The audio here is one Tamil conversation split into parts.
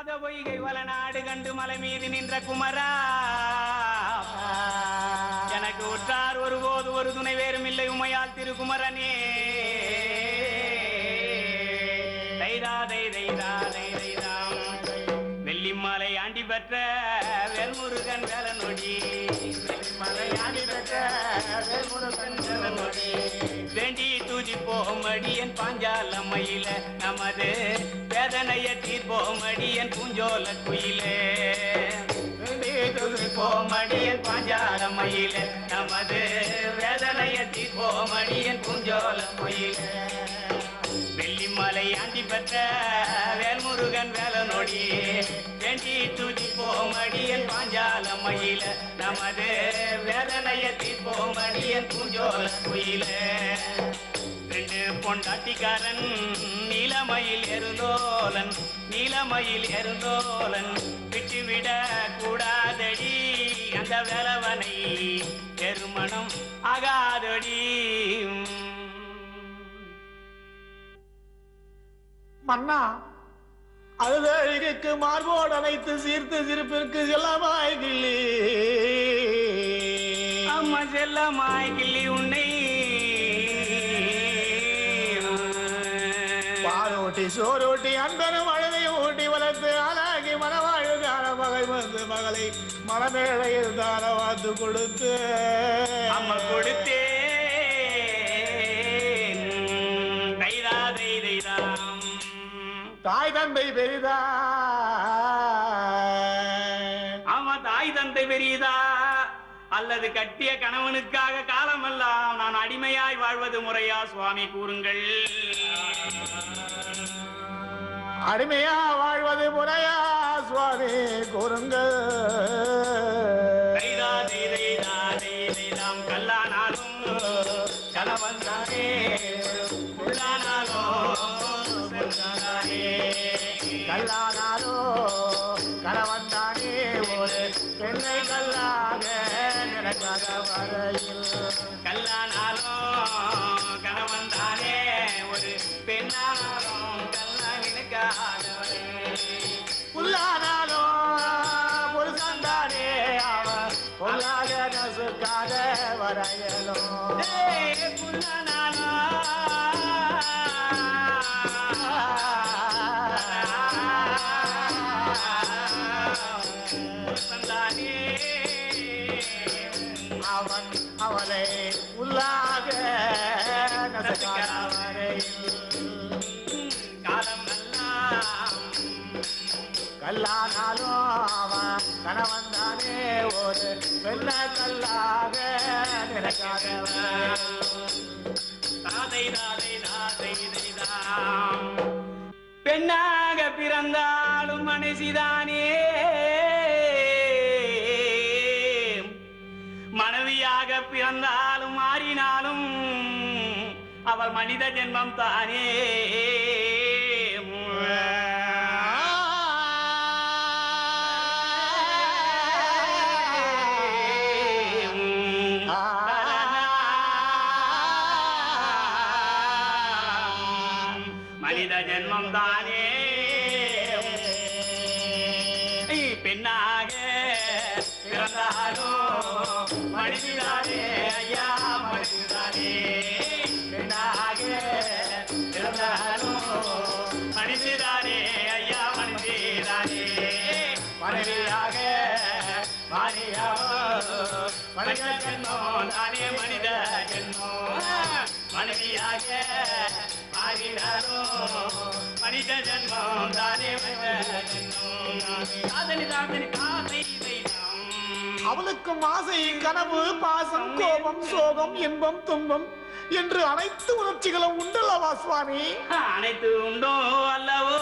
மாத பொய்கை வல நாடு கண்டு மலை மீது நின்ற குமரா எனக்கு உற்றார் ஒருபோது ஒரு துணை வேறும் இல்லை உமையால் திருக்குமரனே தைரா தை தைரா தை தைராம் வெள்ளிமலை ஆண்டி பெற்ற வேல்முருகன் வேலனொடி வெள்ளிமலை ஆண்டி பெற்ற வேல்முருகன் வேலனொடி வேண்டி துதிப்போம் அடியன் பாஞ்சாலம்மையில நமது வேதனைய தீர்ப்போம் அடியன் பூஞ்சோல குயிலே வேண்டி துதிப்போம் அடியன் பாஞ்சாலம்மையில நமது வேதனைய தீர்ப்போம் அடியன் பூஞ்சோல குயிலே வெள்ளிமலை ஆண்டி பெற்ற வேல்முருகன் வேலனொடி வேண்டி துதிப்போம் அடியன் பாஞ்சாலம்மையில நமது வேதனைய தீர்ப்போம் அடியன் பூஞ்சோல குயில ரெண்டு பொண்டாட்டிக்காரன் நீலமயில் எருந்தோலன் நீலமயில் எருந்தோலன் விட்டுவிட கூடாதடி அந்த வேலவனை பெருமணம் ஆகாதடி மன்னா அழுதழுகைக்கு மார்போடு அனைத்து சீர்த்து சிரிப்பிற்கு செல்லமாய் கிள்ளி அம்மா செல்லமாய் கிள்ளி உன்னை பாலூட்டி சோறூட்டி அன்பனும் அழுதையும் ஊட்டி வளர்த்து ஆளாகி மனவாழ்வு காண மகை வந்து மகளை மனமேழையில் தான வாத்து கொடுத்து அம்மா கொடுத்தேன் தைரா தை தைராம் தாய் தந்தை பெரிதா ஆமா தாய் தந்தை பெரியதா அல்லது கட்டிய கணவனுக்காக காலமெல்லாம் நான் அடிமையாய் வாழ்வது முறையா சுவாமி கூறுங்கள் அடிமையா வாழ்வது முறையா சுவாமி கூறுங்கள் தைரா தை தைரா தை தைராம் கல்லானாலும் கணவன் தானே உள்ளானாலும் சென்றானே கல்லானாலோ கணவன் தானே ஒரு பெண்ணை கல்லாக நினைக்காத வரையில் கல்லானாலும் கணவன் தானே ஒரு பெண்ணானாலும் கல்லா நினைக்காதவனே புல்லானாலோ புருஷன் தானே அவன் பொல்லாத நசுக்காத வரையலோ ஏய், புல்லானாலும் தந்தானே. அவன் அவளை உள்ளாக நசுக்காத வரையில் காலமெல்லாம் கல்லானாலும் அவன் கணவன் தானே ஒரு வெள்ள கல்லாக நினைக்காதவன் தாதை தாதை தாதை தைதாம். பெண்ணாக பிறந்தாலும் மனசிதானே மனைவியாக பிறந்தாலும் மாறினாலும் அவள் மனித ஜென்மம் தானே மனித ஜென்மம் தானே பெண்ணாக பிறந்தாலும் மனிதானே ஐயா மனிதானே பெண்ணாக பிறந்தாலும் மனிதானே ஐயா மனிதானே மனைவியாக மாறியாவோ மனித ஜென்மம் தானே மனித ஜென்மம் மனைவியாக மாறினாரோ மனித ஜென்மம் தானே மனித ஜென்மம் காதலி காதலி காதை தெய்வம் அவளுக்கும் ஆசை கனவு பாசம் கோபம் சோகம் இன்பம் துன்பம் என்று அனைத்து உணர்ச்சிகளும் உண்டல்லவா சுவாமி அனைத்து உண்டோ அல்லவோ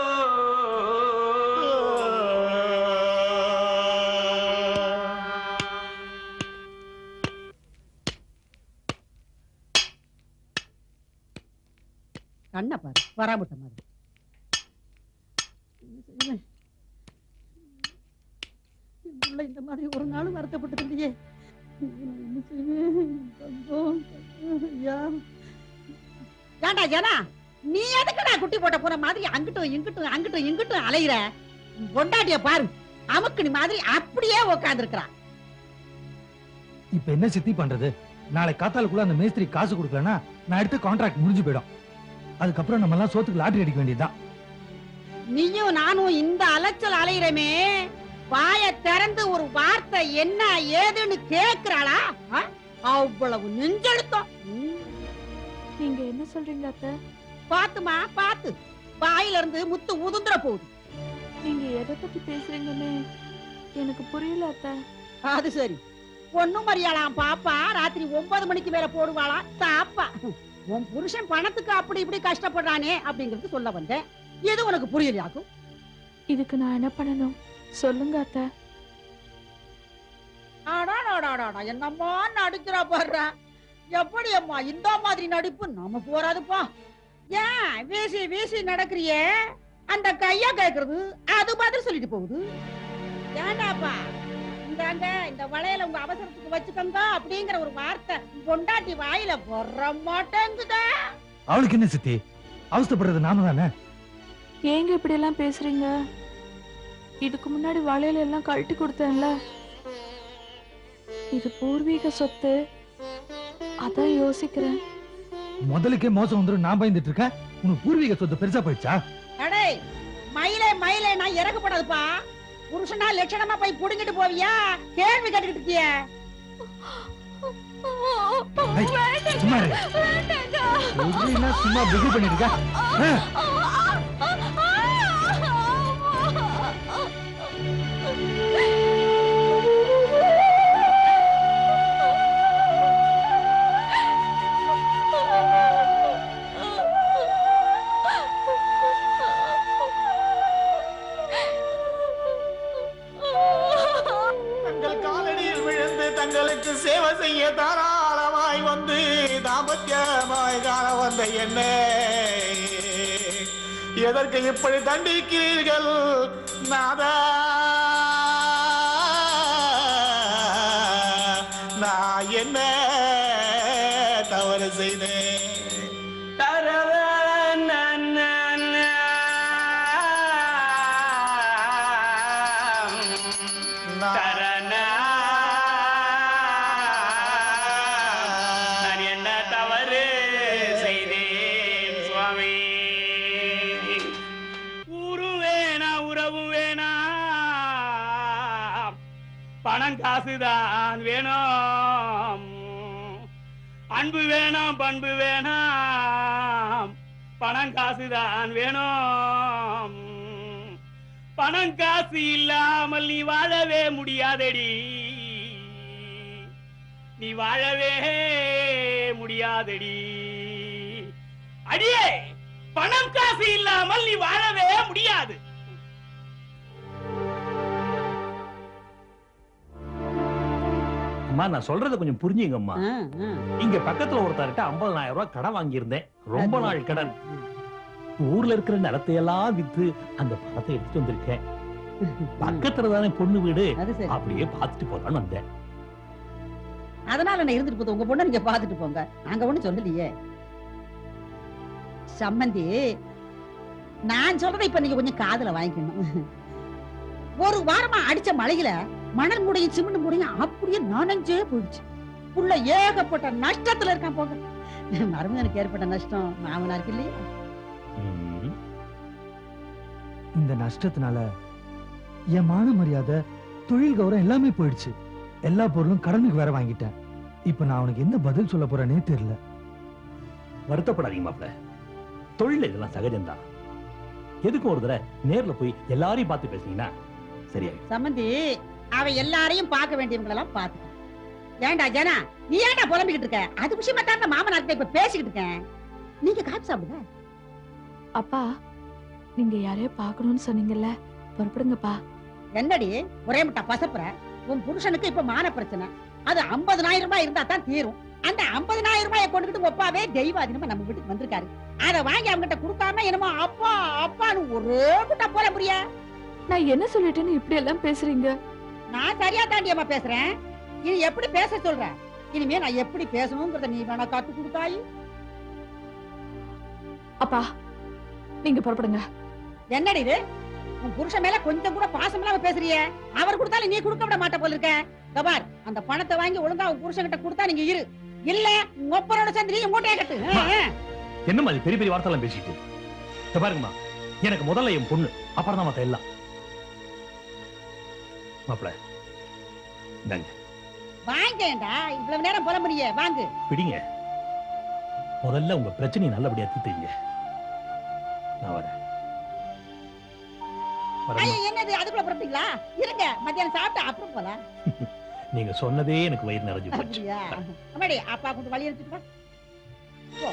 கண்ணை பாரு வராமுட்ட மாதிரி என்ன செய்வேன்? என் புள்ள இந்த மாதிரி ஒரு நாளும் வருத்தப்பட்டது இல்லையே நான் என்ன செய்வேன் தங்கம், தங்கம், ஐயா. ஏன்டா ஜனா நீ எதுக்குடா குட்டி போட்ட போற மாதிரி அங்கிட்டும் இங்கிட்டும் அங்கிட்டும் இங்கிட்டும் அலையிற பொண்டாட்டிய பாரு அமுக்குனி மாதிரி அப்படியே உட்கார்ந்து இப்ப என்ன சித்தி பண்றது நாளை காத்தாலுக்குள்ள அந்த மேஸ்திரி காசு கொடுக்கலன்னா நான் எடுத்த கான்ட்ராக்ட் முடிஞ்சு போயிடும் அதுக்கப்புறம் நம்ம எல்லாம் சோத்துக்கு லாட்டரி அடிக்க வேண்டியதுதான் நீயும் நானும் இந்த அலைச்சல் அலையிறமே வாய திறந்து ஒரு வார்த்தை என்ன ஏதுன்னு கேக்குறாளா ஆ? அவ்வளவு நெஞ்செழுத்தம் ம். நீங்க என்ன சொல்றீங்க அத்தை பாத்துமா பாத்து வாயில இருந்து முத்து உதுந்துற போகுது நீங்க எதை பத்தி பேசுறீங்கன்னு எனக்கு புரியல அத்தை அது சரி ஒண்ணும் மரியாளாம் பாப்பா ராத்திரி ஒன்பது மணிக்கு மேல போடுவாளாம் சாப்பா உன் புருஷன் பணத்துக்கு அப்படி இப்படி கஷ்டப்படுறானே அப்படிங்கறது சொல்ல வந்தேன் எது உனக்கு புரியலையாக்கும் இதுக்கு நான் என்ன பண்ணணும் சொல்லுங்க அத்தை ஆடாடாடாடா என்னம்மா நடிக்கிறா பாடுறா எப்படி அம்மா இந்த மாதிரி நடிப்பு நமக்கு வராதுப்பா ஏன் வீசி வீசி நடக்கிறியே அந்த கையா கேக்குறது அது பதில் சொல்லிட்டு போகுது ஏண்டாப்பா இந்தாங்க இந்த வளையல உங்க அவசரத்துக்கு வச்சுக்கோங்க அப்படிங்கிற ஒரு வார்த்தை பொண்டாட்டி வாயில வர மாட்டேங்குதா அவளுக்கு என்ன சித்தி அவஸ்தைப்படுறது நாம தானே ஏங்க இப்படி எல்லாம் பேசுறீங்க இதுக்கு முன்னாடி வளையல எல்லாம் கழட்டி கொடுத்தேன்ல இது பூர்வீக சொத்து அதான் யோசிக்கிறேன் முதலுக்கே மோசம் வந்துடும் நான் பயந்துட்டு இருக்கேன் உனக்கு பூர்வீக சொத்து பெருசா போயிடுச்சா அடே மயிலே மயிலே நான் இறக்கப்படாதுப்பா புருஷனா லட்சணமா போய் புடுங்கிட்டு போவியா கேள்வி கேட்டுக்கிட்டு இருக்கியே ஐய், சும்மா இரு. எப்படின்னா சும்மா பிகு பண்ணிட்டு இருக்க ஆ, தங்கள் காலடியில் விழுந்து தங்களுக்கு சேவை செய்ய தாராளமாய் வந்து தாம்பத்தியமாய் காண வந்த என்ன எதற்கு இப்படி தண்டிக்கிறீர்கள் நாதா நான் என்ன தவறு செய்தேன் நான் நான் என்ன தவறு செய்தேன் சுவாமி ஊரும் வேணா உறவும் வேணா பணம் காசுதான் வேணும் அன்பு வேணாம் பண்பு வேணாம் பணம் காசுதான் வேணும் பணம் காசு இல்லாமல் நீ வாழவே முடியாதடி நீ வாழவே முடியாதடி அடியே பணம் காசு இல்லாமல் நீ வாழவே முடியாது அம்மா நான் சொல்றத கொஞ்சம் புரிஞ்சுங்கம்மா ஆ, ஆ. இங்க பக்கத்துல ஒருத்தர்கிட்ட 50000 ரூபாய் கடன் வாங்கியிருந்தேன் ரொம்ப அது- நாள் கடன் ஊர்ல இருக்கிற நிலத்தை எல்லாம் வித்து அந்த பணத்தை எடுத்துட்டு வந்திருக்கேன் பக்கத்துல தானே பொண்ணு வீடு அது சரி அப்படியே பார்த்துட்டு போலான்னு வந்தேன் அதனால நான் இருந்துட்டு போதும் உங்க பொண்ணை நீங்க பாத்துட்டு போங்க நாங்க ஒண்ணும் சொல்லலையே சம்மந்தி நான் சொல்றதை இப்ப நீங்க கொஞ்சம் காதுல வாங்கிக்கணும் ஒரு வாரமா அடிச்ச மழையில மணல் மூடையும் சிமெண்ட் மூடையும் அப்படியே நனைஞ்சே போயிடுச்சு புள்ள ஏகப்பட்ட நஷ்டத்துல இருக்கான் போக மருமகனுக்கு ஏற்பட்ட நஷ்டம் மாமனாருக்கு இல்லையா ம். இந்த நஷ்டத்தினால என் மான மரியாதை தொழில் கௌரவம் எல்லாமே போயிடுச்சு எல்லா பொருளும் கடனுக்கு வேற வாங்கிட்டேன் இப்ப நான் அவனுக்கு என்ன பதில் சொல்ல போறேனே தெரியல வருத்தப்படாதீங்க மாப்ள தொழில் இதெல்லாம் சகஜம்தான் எதுக்கு ஒரு தடவை நேர்ல போய் எல்லாரையும் பார்த்து பேசுனீங்கன்னா சரியாயிடும் சம்மந்தி அவ எல்லாரையும் பார்க்க வேண்டியவங்க எல்லாம் பார்த்து ஏன்டா ஜனா நீ ஏன்டா புலம்பிக்கிட்டு இருக்க அது விஷயமா தான் இந்த மாமனார்கிட்ட இப்ப பேசிக்கிட்டு இருக்கேன் நீங்க காப்பி சாப்பிடுங்க அப்பா நீங்க யாரையோ பார்க்கணும்னு சொன்னீங்கல்ல புறப்படுங்கப்பா என்னடி ஒரே முட்டா பசப்புற உன் புருஷனுக்கு இப்ப மான பிரச்சனை அது 50000 ரூபாய் இருந்தா தான் தீரும் அந்த 50000 ரூபாயை கொண்டுகிட்டு ஒப்பாவே தெய்வாதீனமா நம்ம வீட்டுக்கு வந்திருக்காரு அதை வாங்கி அவங்க கிட்ட கொடுக்காம என்னமோ அப்பா அப்பான்னு ஒரே முட்டா போல முடிய நான் என்ன சொல்லிட்டேன்னு இப்படி எல்லாம் பேசுறீங்க நான் சரியா தாண்டியம்மா பேசுறேன் இனி எப்படி பேச சொல்ற இனிமே நான் எப்படி பேசணுங்கிறத நீ வேணா கத்து கொடுத்தாய் அப்பா நீங்க புறப்படுங்க என்னடி இது உன் புருஷன் மேல கொஞ்சம் கூட பாசம் இல்லாம பேசுறியே அவர் கொடுத்தாலும் நீ கொடுக்க விட மாட்ட போல இருக்க இதோ பார் அந்த பணத்தை வாங்கி ஒழுங்கா உன் புருஷன் கிட்ட கொடுத்தா நீங்க இரு இல்ல உங்க ஒப்பரோட சேர்ந்து நீ மூட்டையை கட்டு ஆ, ஆ. என்ன மாதிரி பெரிய பெரிய வார்த்தை எல்லாம் பேசிட்டு இத பாருங்கம்மா எனக்கு முதல்ல என் பொண்ணு அப்புறம் தான் மத்த எல்லாம் மாப்பிள இந்தாங்க வாங்கேன்டா இவ்வளவு நேரம் புலம்புறியே வாங்கு பிடிங்க முதல்ல உங்க பிரச்சனையை நல்லபடியா தீர்த்துங்க நான் வரேன் வரேம்மா. ஐயா என்னது அதுக்குள்ள புறப்பட்டீங்களா இருங்க மத்தியானம் சாப்பிட்டு அப்புறம் போலாம் நீங்க சொன்னதே எனக்கு வயிறு நிறைஞ்சு போச்சு அப்படியா அம்மாடி அப்பா கொண்டு வழி எடுத்துட்டு வா போ.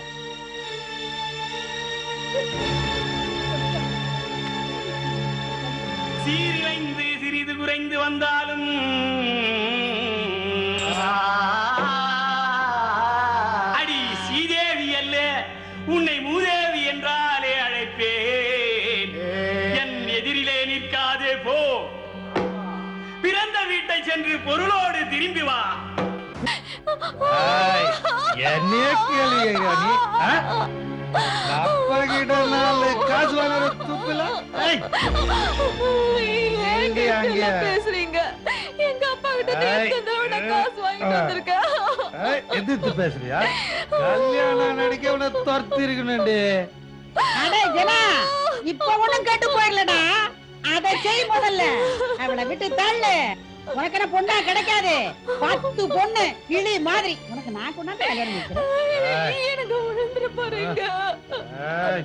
சீரிழைந்து சிறிது குறைந்து வந்தாலும் அடி சீதேவி அல்ல உன்னை மூதேவி என்றாலே அழைப்பேன் என் எதிரிலே நிற்காதே போ பிறந்த வீட்டை சென்று பொருளோடு திரும்பி வா என்னைய கேளுங்க நீ ஆ? அப்பா கிட்ட நாலு காசு வாங்குற துப்புல ஏய், ஏங்க இங்க, இப்படி அங்க. எல்லாம் பேசுறீங்க எங்க அப்பா கிட்ட ஐய், நேத்து இந்த விட காசு வாங்கிட்டு ஆ. வந்திருக்கேன் ஏய், எதிர்த்து பேசுறியா கல்யாணம் நடிக்க உன துரத்தி இருக்கணும்டி அடே ஜனா இப்ப ஒண்ணும் கெட்டு போயிடலடா அத செய் முதல்ல அவளை விட்டு தள்ளு உனக்கு என்ன பொண்ணா கிடைக்காது பத்து பொண்ணு கிளி மாதிரி உனக்கு நான் கொண்டாந்து கல்யாணம் வைக்கிறேன் எனக்கு விழுந்துரு போறீங்க ஏய்,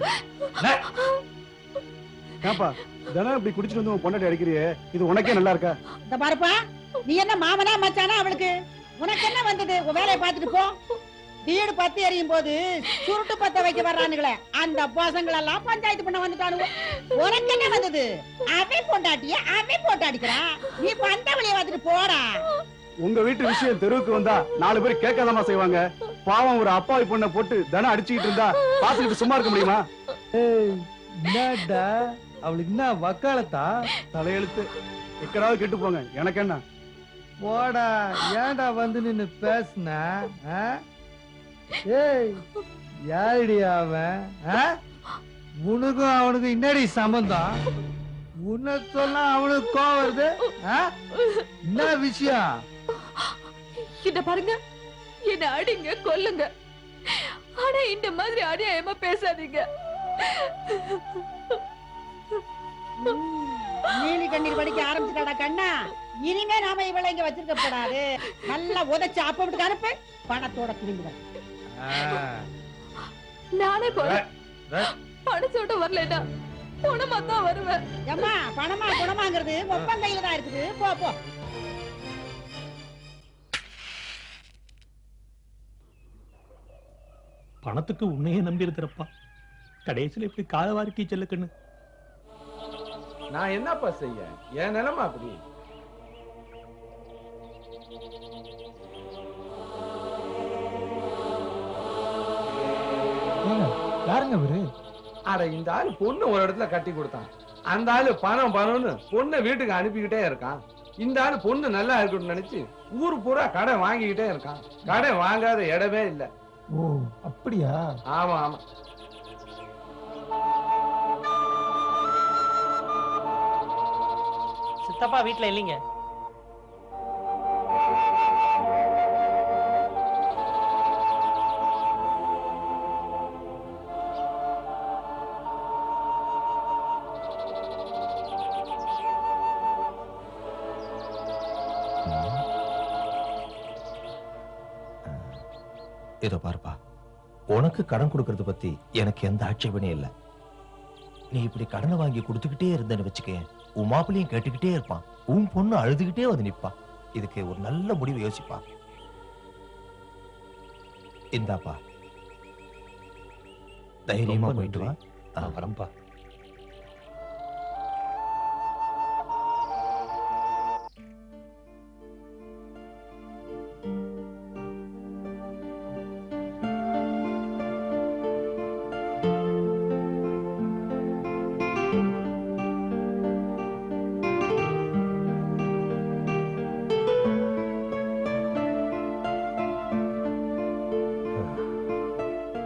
ஏப்பா தினம் இப்படி குடிச்சிட்டு வந்து உன் பொண்டாட்டி அடிக்கிறியே இது உனக்கே நல்லா இருக்கா இந்த பாருப்பா நீ என்ன மாமனா மச்சானா அவளுக்கு உனக்கு என்ன வந்தது உன் வேலையை பார்த்துட்டு போ வீடு பத்தி எரியும் போது சுருட்டு பத்த வைக்க வர்றானுங்களே அந்த பசங்களை எல்லாம் பஞ்சாயத்து பண்ண வந்துட்டானுங்க உனக்கு என்ன வந்தது அவன் பொண்டாட்டிய அவன் போட்டு அடிக்கிறான் நீ பந்த வழியை பார்த்துட்டு போடா உங்க வீட்டு விஷயம் தெருவுக்கு வந்தா நாலு பேர் கேட்காதமா செய்வாங்க பாவம் ஒரு அப்பாவி பொண்ணை போட்டு தினம் அடிச்சுக்கிட்டு இருந்தா பாத்துக்கிட்டு சும்மா இருக்க முடியுமா ஏய், என்னடா அவளுக்கு என்ன வக்காலத்தா தலையெழுத்து எக்கடாவது கெட்டு போங்க எனக்கு என்ன போடா ஏன்டா வந்து நின்னு பேசுன ஆ? ஏய் யாருடி அவன் ஆ? உனக்கும் அவனுக்கும் என்னடி சம்பந்தம் உன்னை சொன்னா அவனுக்கு கோவம் வருது ஆ? என்ன விஷயம் இத பாருங்க என்ன அடிங்க கொல்லுங்க ஆனா இந்த மாதிரி அநியாயமா பேசாதீங்க நீலி கண்ணீர் படிக்க ஆரம்பிச்சுட்டாடா கண்ணா இனிமே நாம இவளை இங்க வச்சிருக்க கூடாது நல்லா உதைச்சு அப்ப விட்டு அனுப்பு பணத்தோட திரும்பி வர ஆ, நானே போறேன் ர- பணத்தோட வரலடா பணமா தான் வருவேன் ஏம்மா பணமா குணமாங்கிறது ஒப்பம் கையில தான் இருக்குது போ போ பணத்துக்கு உன்னையே நம்பி இருக்கிறப்பா கடைசியில இப்படி காலவாரிக்கி செல்ல கண்ணு நான் என்னப்பா செய்ய என் நிலைமை அப்படி யாருங்க இவரு அட இந்த ஆளு பொண்ணு ஒரு இடத்துல கட்டி கொடுத்தான் அந்த ஆளு பணம் பணம்னு பொண்ணை வீட்டுக்கு அனுப்பிக்கிட்டே இருக்கான் இந்த ஆளு பொண்ணு நல்லா இருக்கணும்னு நினைச்சு ஊரு பூரா கடை வாங்கிக்கிட்டே இருக்கான் கடை வாங்காத இடமே இல்ல ஓ அப்படியா ஆமா ஆமா சித்தப்பா வீட்ல இல்லைங்க இதோ பாருப்பா உனக்கு கடன் கொடுக்கறத பத்தி எனக்கு எந்த ஆட்சேபனையும் இல்ல நீ இப்படி கடனை வாங்கி கொடுத்துக்கிட்டே இருந்தேன்னு வச்சுக்க உன் மாப்பிள்ளையும் கேட்டுக்கிட்டே இருப்பான் உன் பொண்ணு அழுதுகிட்டே வந்து நிப்பா இதுக்கு ஒரு நல்ல முடிவு யோசிப்பா இந்தாப்பா தைரியமா ரொம்ப போயிட்டு வா நன்றி. நான் வரேன்பா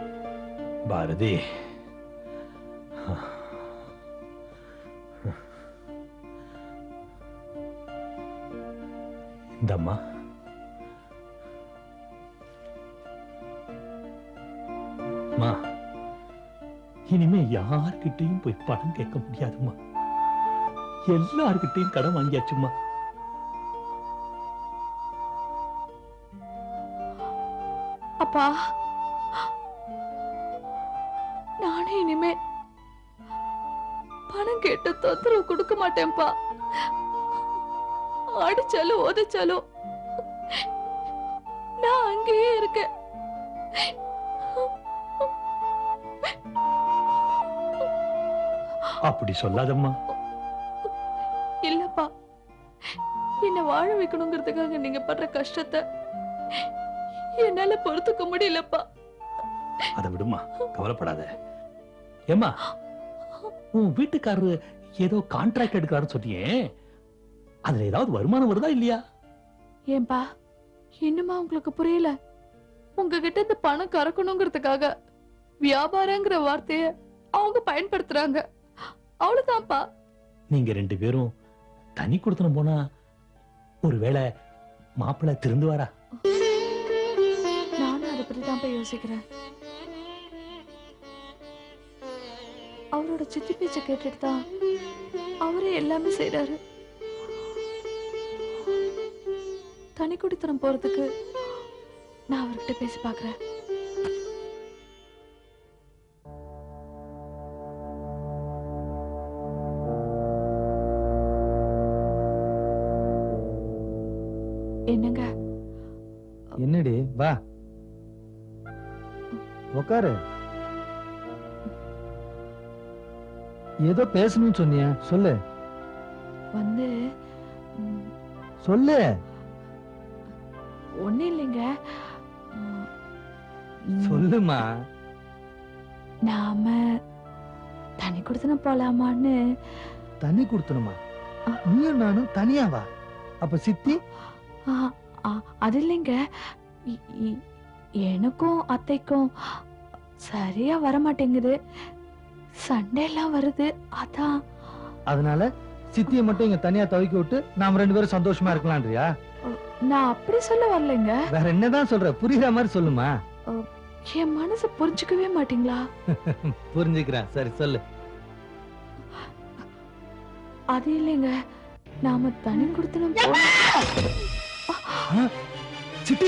பாரதி இந்த அம்மா அம்மா இனிமே யார்கிட்டயும் போய் பணம் கேட்க முடியாதும்மா எல்லார்கிட்டயும் கடன் வாங்கியாச்சும்மா அப்பா நானே இனிமே பணம் கேட்டு தொந்தரவு கொடுக்க மாட்டேன்ப்பா அடிச்சாலும் உதைச்சாலும் நான் அங்கேயே இருக்கேன் அப்படி சொல்லாதம்மா இல்லப்பா என்ன வாழ வைக்கணுங்கிறதுக்காக நீங்க படுற கஷ்டத்தை என்னால பொறுத்துக்க முடியலப்பா அதை விடுமா கவலைப்படாத ஏம்மா உன் வீட்டுக்காரரு ஏதோ கான்ட்ராக்ட் எடுக்கிறாருன்னு சொன்னியே அதுல ஏதாவது வருமானம் வருதா இல்லையா ஏன்பா இன்னுமா உங்களுக்கு புரியல உங்ககிட்ட இந்த பணம் கறக்கணுங்கிறதுக்காக வியாபாரங்கிற வார்த்தைய அவங்க பயன்படுத்துறாங்க அவ்வளவுதான்ப்பா நீங்க ரெண்டு பேரும் தனி கொடுத்தனம் போனா ஒருவேளை மாப்பிள்ளை திருந்துவாரா நானும் அதை பத்தி தான் போய் யோசிக்கிறேன் அவரோட சித்தி பேச்ச கேட்டுட்டு தான் அவரே எல்லாமே செய்றாரு தனி குடித்தனம் போறதுக்கு நான் அவர்கிட்ட பேசி பார்க்கறேன் என்னங்க என்னடி வா உக்காரு ஏதோ பேசணும்னு சொன்னியா சொல்லு வந்து ம், சொல்லு ஒண்ணும் இல்லைங்க ம், ம், சொல்லுமா நாம தனி குடித்தனம் போலாமான்னு தனி கொடுத்தணுமா நீயும் நானும் தனியா வா அப்ப சித்தி ஆ, ஆ, அது இல்லைங்க இ- இ- எனக்கும் அத்தைக்கும் சரியா வர மாட்டேங்குது சண்டை எல்லாம் வருது அதான் அதனால சித்தியை மட்டும் இங்க தனியா துவைக்க விட்டு நாம ரெண்டு பேரும் சந்தோஷமா இருக்கலாம்ன்றியா நான் அப்படி சொல்ல வரலைங்க வேற என்னதான் சொல்ற புரியுற மாதிரி சொல்லுமா என் மனசை புரிஞ்சுக்கவே மாட்டீங்களா புரிஞ்சுக்கிறேன் சரி சொல்லு அது இல்லைங்க நாம தனி குடுத்தனம் சித்தி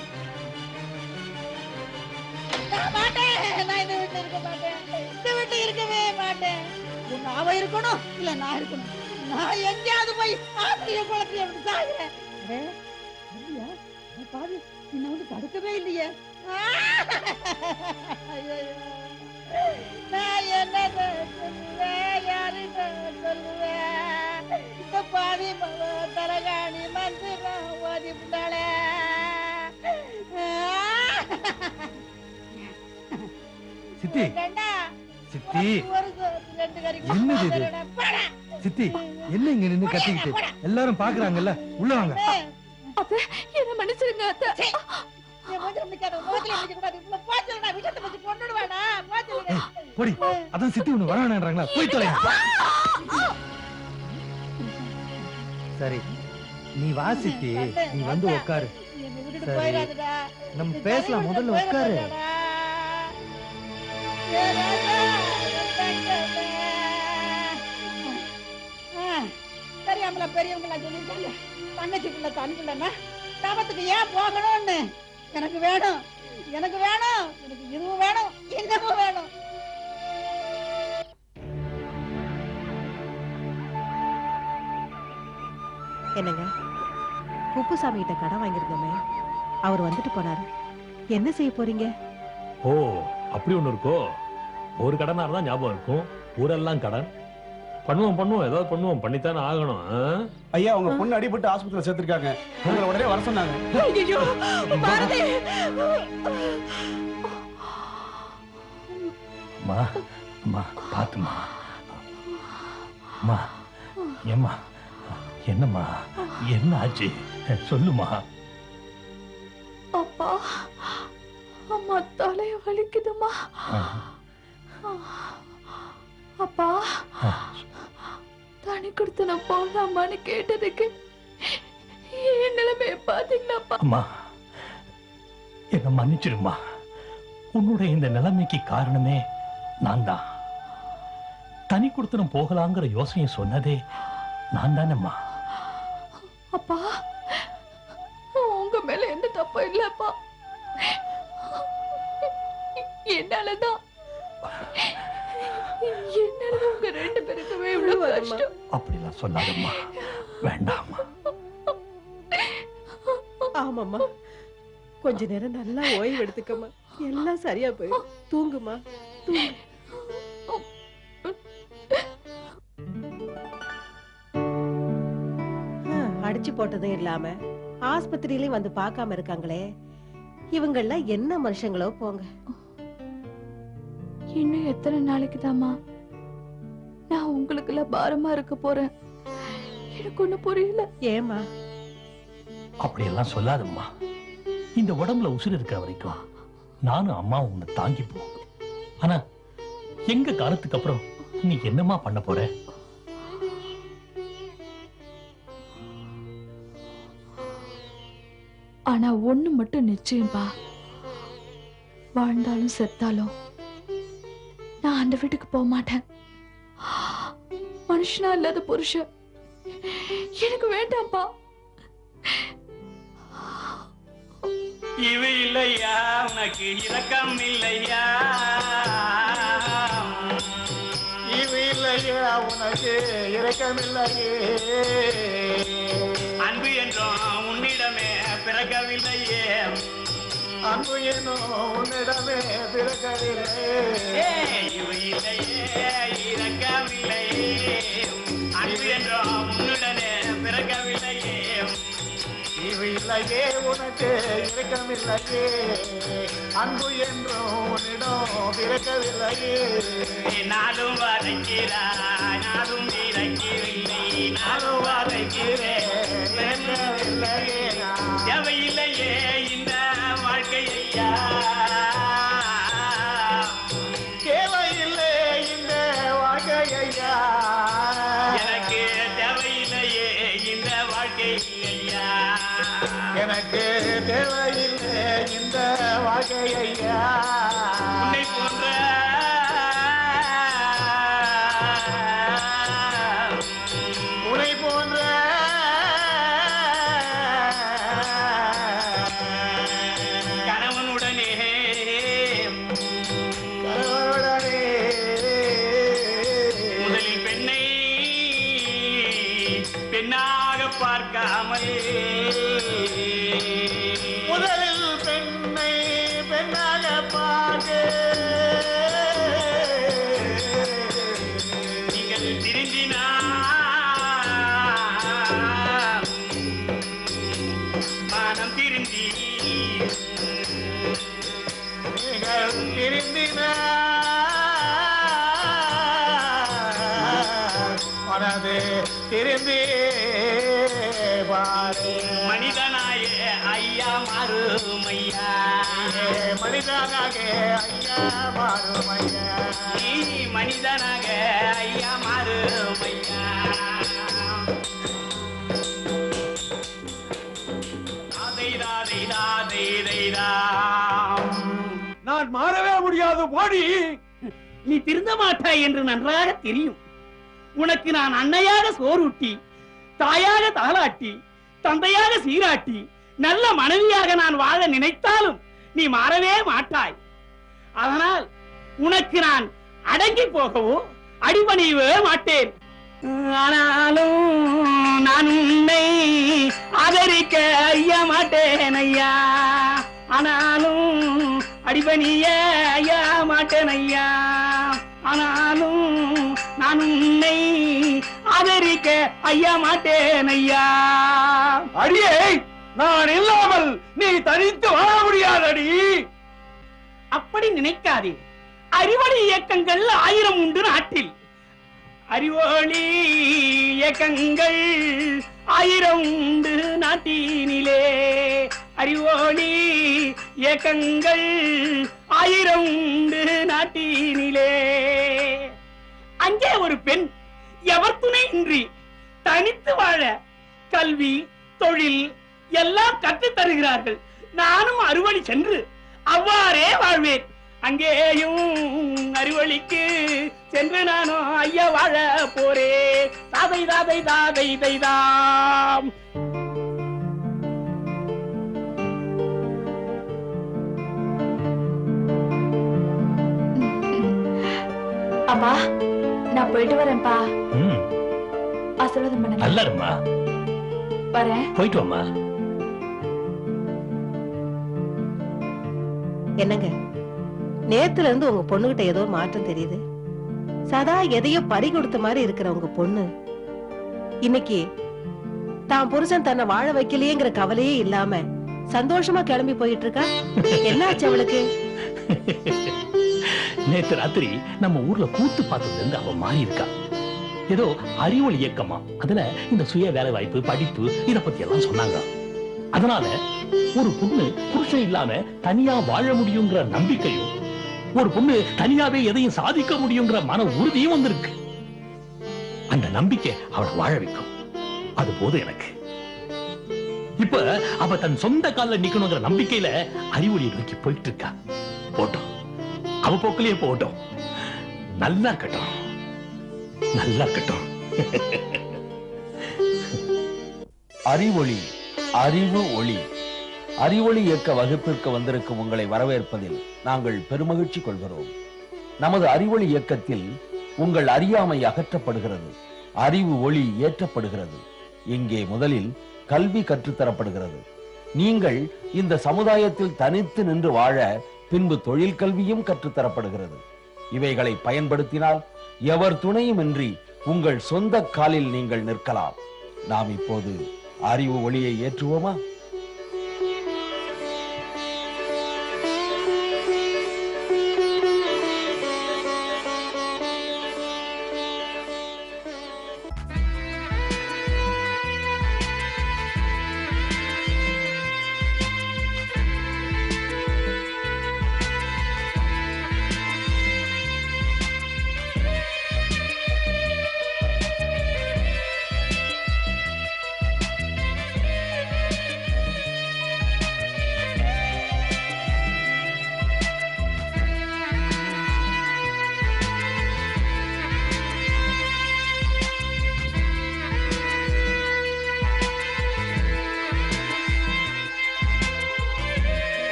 நான் மாட்டேன் நான் இந்த வீட்டுல இருக்க மாட்டேன் இந்த வீட்டுல இருக்கவே மாட்டேன் ஒண்ணு அவ இருக்கணும் இல்ல நான் இருக்கணும் நான் எங்கேயாவது போய் ஆத்திரிய குளத்துல எப்படி சாகுறேன் அடே, இல்லையா அட பாவி என்ன வந்து தடுக்கவே இல்லையே ஆ! ஐயையோ. நான் என்ன சொல்லுவேன் யாருன்னு சொல்லுவேன் இந்த பாவி மவ தலகாணி மந்திரம் ஓதி விட்டாளே சித்தி ரெண்டா சித்தி ஒரு சோ- ரெண்டு கறிக்கு என்னது இது? போடா, போடா. சித்தி என்ன இங்க நின்னு கத்திக்கிட்டு எல்லாரும் பாக்குறாங்கல்ல உள்ள வாங்க அத்தை என்ன மன்னிச்சிருங்க அத்தை என் மூஞ்சில முடிக்காத, முகத்துல முடிக்க கூடாது. இவ்வளவு போச்சுடா, விஷத்தை வச்சு கொன்னுடுவேடா, போச்சுடா. போடி அதான் சித்தி ஒண்ணு வரானான்றாங்களா போய் தொலை சரி நீ வா சித்தி நீ வந்து உட்காரு என்னை விட்டுட்டு சரி. போயிடாதடா. நம்ம இந்த பேசலாம் தனி முதல்ல வீட்டுல உட்காரு போயிடாதடா. ஏ ராஜா, என் தங்கமே. ஆ, தெரியாமல பெரியவங்க சொல்லிருக்காங்க தங்கச்சி பிள்ளை தனி பிள்ளைன்னா தாபத்துக்கு ஏன் போகணும்னு எனக்கு வேணும் எனக்கு வேணும் எனக்கு இதுவும் வேணும் இன்னமும் வேணும் என்னங்க குப்புசாமி கிட்ட கடன் வாங்கியிருந்தோமே அவர் வந்துட்டு போனாரு என்ன செய்ய போறீங்க ஓ அப்படி ஒண்ணு இருக்கோ ஒரு கடனா இருந்தா ஞாபகம் இருக்கும் ஊரெல்லாம் கடன் பண்ணுவோம் பண்ணுவோம் ஏதாவது பண்ணுவோம் பண்ணித்தானே ஆகணும் ஆ? ஐயா உங்க பொண்ணு அடிபட்டு ஆஸ்பத்திரியில சேர்த்திருக்காங்க உங்களை உடனே வர சொன்னாங்க ஐயோ பாரதி அம்மா அம்மா பாத்துமா அம்மா ஏம்மா என்னம்மா என்ன ஆச்சு சொல்லுமா அப்பா அம்மா தலைய வலிக்குதுமா அப்பா தனி கொடுத்து நான் போகலாமான்னு கேட்டதுக்கு என் நிலைமைய பாத்தீங்களாப்பா அம்மா என்ன மன்னிச்சிடுமா உன்னுடைய இந்த நிலைமைக்கு காரணமே நான் தான் தனி கொடுத்தனம் போகலாங்கிற யோசனையை சொன்னதே நான் தானேம்மா அப்பா உங்க மேல எந்த தப்பும் இல்லப்பா என்னாலதான் என்னாலதான் உங்க ரெண்டு பேருக்குமே இவ்வளவு கஷ்டம் அப்படிலாம் சொல்லாதம்மா வேண்டாம்மா ஆமாம்மா கொஞ்ச நேரம் நல்லா ஓய்வு எடுத்துக்கம்மா எல்லாம் சரியா போயிடும் தூங்குமா தூங்கு ஆ, அடிச்சு போட்டதும் இல்லாம ஆஸ்பத்திரியிலயும் வந்து பார்க்காம இருக்காங்களே இவங்கெல்லாம் என்ன மனுஷங்களோ போங்க இன்னும் எத்தனை நாளைக்கு தாமா நான் உங்களுக்கு பாரமா இருக்க போறேன் எனக்கு ஒண்ணு புரியல ஏமா அப்படியெல்லாம் சொல்லாதம்மா இந்த உடம்புல உசுர் இருக்கிற வரைக்கும் நானும் அம்மாவும் உன்னை தாங்கிப்போம் ஆனா எங்க காலத்துக்கு அப்புறம் நீ என்னம்மா பண்ண போற ஆனா ஒண்ணு மட்டும் நிச்சயம்பா வாழ்ந்தாலும் செத்தாலும் நான் அந்த வீட்டுக்கு போக மாட்டேன் மனுஷனா இல்லாத புருஷன் எனக்கு வேண்டாம்ப்பா இவு இல்லையா உனக்கு இரக்கம் இல்லையா இவு இல்லையே உனக்கு இரக்கமில்லையே அன்பு என்றும் உன்னிடமே பிறக்கவில்லையே அன்பு என்னும் உன்னிடமே பிறக்கவில்லை ஏய், இவு இல்லையே இரக்கமில்லையே அன்பு என்றும் உன்னுடனே பிறக்கவில்லையே இவு இல்லையே உனக்கு இரக்கமில்லையே அன்பு என்றும் உன்னிடம் பிறக்கவில்லையே நாளும் வதைக்கிறாய் நாளும் இறக்கவில்லை நாளும் வதைக்கிறேன் பிறக்கவில்லையே நான். தேவையில்லையே இந்த வாழ்க்கை ஐயா தேவையில்லை இந்த வாழ்க்கை ஐயா எனக்கு தேவையில்லையே இந்த வாழ்க்கை ஐயா எனக்கு தேவையில்லை இந்த வாழ்க்கை ஐயா உன்னை போன்ற உனை போன்ற கணவனுடனே கணவனுடனே முதலில் பெண்ணை பெண்ணாக பார்க்காமல் முதலில் பெண்ணை பெண்ணாக பார்க்க நீங்கள் திருந்தினால் மனம் திருந்தி நீங்கள் திருந்தினார் மனது திரும்பி பாரு மனிதனாய ஐயா மாறுமையா மனிதனாக ஐயா மாறுமையா நீ மனிதனாக ஐயா மாறுமையா தாதை தாதை தாதை தைதாம் நான் மாறவே முடியாது போடி நீ திருந்த மாட்டாய் என்று நன்றாக தெரியும் உனக்கு நான் அன்னையாக சோறுட்டி தாயாக தாளாட்டி தந்தையாக சீராட்டி நல்ல மனைவியாக நான் வாழ நினைத்தாலும் நீ மாறவே மாட்டாய் அதனால் உனக்கு நான் அடங்கி போகவோ அடிபணியவே மாட்டேன் ஆனாலும் நான் உன்னை ஆதரிக்க ஐயா மாட்டேன் ஐயா ஆனாலும் அடிபணிய ஐயா மாட்டேன் ஐயா ஆனாலும் நான் உன்னை ஆதரிக்க ஐயா மாட்டேன் ஐயா அடியே நான் இல்லாமல் நீ தனித்து வாழ முடியாதடி அப்படி நினைக்காதே அறிவொளி இயக்கங்கள் ஆயிரம் உண்டு நாட்டில் அறிவொளி இயக்கங்கள் ஆயிரம் உண்டு நாட்டினிலே அறிவொளி இயக்கங்கள் ஆயிரம் உண்டு நாட்டினிலே அங்கே ஒரு பெண் எவர் துணையின்றி தனித்து வாழ கல்வி தொழில் எல்லாம் கற்றுத் தருகிறார்கள் நானும் அறுவழி சென்று அவ்வாறே வாழ்வேன் அங்கேயும் அறுவழிக்கு சென்று நானும் ஐயா வாழ போரே தாதை தாதை தாதை தைதாம் அப்பா நான் போயிட்டு வரேன்ப்பா ம், ஆசீர்வாதம் பண்ணுங்க நல்லா இருமா வரேன் போயிட்டு வாம்மா என்னங்க நேத்துல இருந்து உங்க பொண்ணுகிட்ட ஏதோ ஒரு மாற்றம் தெரியுது சதா எதையோ பறி கொடுத்த மாதிரி இருக்கிற உங்க பொண்ணு இன்னைக்கு தான் புருஷன் தன்னை வாழ வைக்கலையேங்கிற கவலையே இல்லாம சந்தோஷமா கிளம்பி போயிட்டு இருக்கா என்னாச்சு அவளுக்கு நேத்து ராத்திரி நம்ம ஊர்ல கூத்து பார்த்ததுல இருந்து அவ மாறி இருக்கா ஏதோ அறிவொளி இயக்கமா அதுல இந்த சுய வேலை வாய்ப்பு படிப்பு இத பத்தி எல்லாம் சொன்னாங்க அதனால ஒரு பொண்ணு புருஷன் இல்லாம தனியா வாழ முடியுங்கிற நம்பிக்கையும் ஒரு பொண்ணு தனியாவே எதையும் சாதிக்க முடியுங்கிற மன உறுதியும் வந்திருக்கு அந்த நம்பிக்கை அவளை வாழ வைக்கும் அது போதும் எனக்கு இப்ப அவ தன் சொந்த கால்ல நிக்கணுங்கிற நம்பிக்கையில அறிவொளியை நோக்கி போயிட்டு இருக்கா போட்டோம் அவ போக்கிலேயே போகட்டும் நல்லா இருக்கட்டும் நல்லா இருக்கட்டும் அறிவொளி அறிவு ஒளி அறிவொளி இயக்க வகுப்பிற்கு வந்திருக்கும் உங்களை வரவேற்பதில் நாங்கள் பெருமகிழ்ச்சி கொள்கிறோம் நமது அறிவொளி இயக்கத்தில் உங்கள் அறியாமை அகற்றப்படுகிறது அறிவு ஒளி ஏற்றப்படுகிறது இங்கே முதலில் கல்வி கற்றுத்தரப்படுகிறது நீங்கள் இந்த சமுதாயத்தில் தனித்து நின்று வாழ பின்பு தொழில் கல்வியும் கற்றுத்தரப்படுகிறது இவைகளை பயன்படுத்தினால் எவர் துணையுமின்றி உங்கள் சொந்த காலில் நீங்கள் நிற்கலாம் நாம் இப்போது அறிவு ஒளியை ஏற்றுவோமா